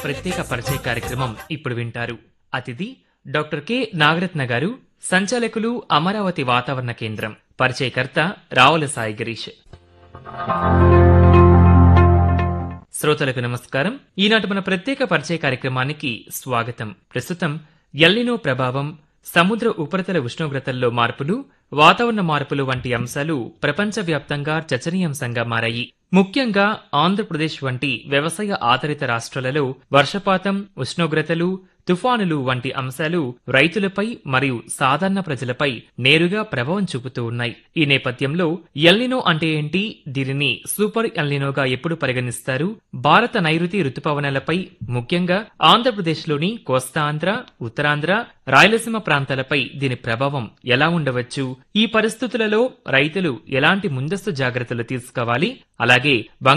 ప్రత్యేక పరిచయ కార్యక్రమం ఇప్పుడు వింటారు అతిథి డాక్టర్ కె నాగరత్న గారు సంచాలకులు అమరావతి వాతావరణ కేంద్రం పరిచయకర్త రావుల సాయి గిరీష్ శ్రోతలకు నమస్కారం ఈనాటి మన ప్రత్యేక పరిచయ కార్యక్రమానికి స్వాగతం ప్రస్తుతం ఎల్లినో ప్రభావం సముద్ర ఉపరితల ఉష్ణోగ్రతల్లో మార్పులు వాతావరణ మార్పులు వంటి అంశాలు ప్రపంచవ్యాప్తంగా చర్చనీయాంశంగా మారాయి ముఖ్యంగా ఆంధ్రప్రదేశ్ వంటి వ్యవసాయ ఆధారిత రాష్ట్రాలలో వర్షపాతం ఉష్ణోగ్రతలు తుఫానులు వంటి అంశాలు రైతులపై మరియు సాధారణ ప్రజలపై నేరుగా ప్రభావం చూపుతూ ఉన్నాయి ఈ నేపథ్యంలో ఎల్నినో అంటే ఏంటి దీనిని సూపర్ ఎల్నినోగా ఎప్పుడు పరిగణిస్తారు భారత నైరుతి రుతుపవనాలపై ముఖ్యంగా ఆంధ్రప్రదేశ్లోని కోస్తాంధ్ర ఉత్తరాంధ్ర రాయలసీమ ప్రాంతాలపై దీని ప్రభావం ఎలా ఉండవచ్చు ఈ పరిస్థితులలో రైతులు ఎలాంటి ముందస్తు జాగ్రత్తలు తీసుకోవాలి అలాగే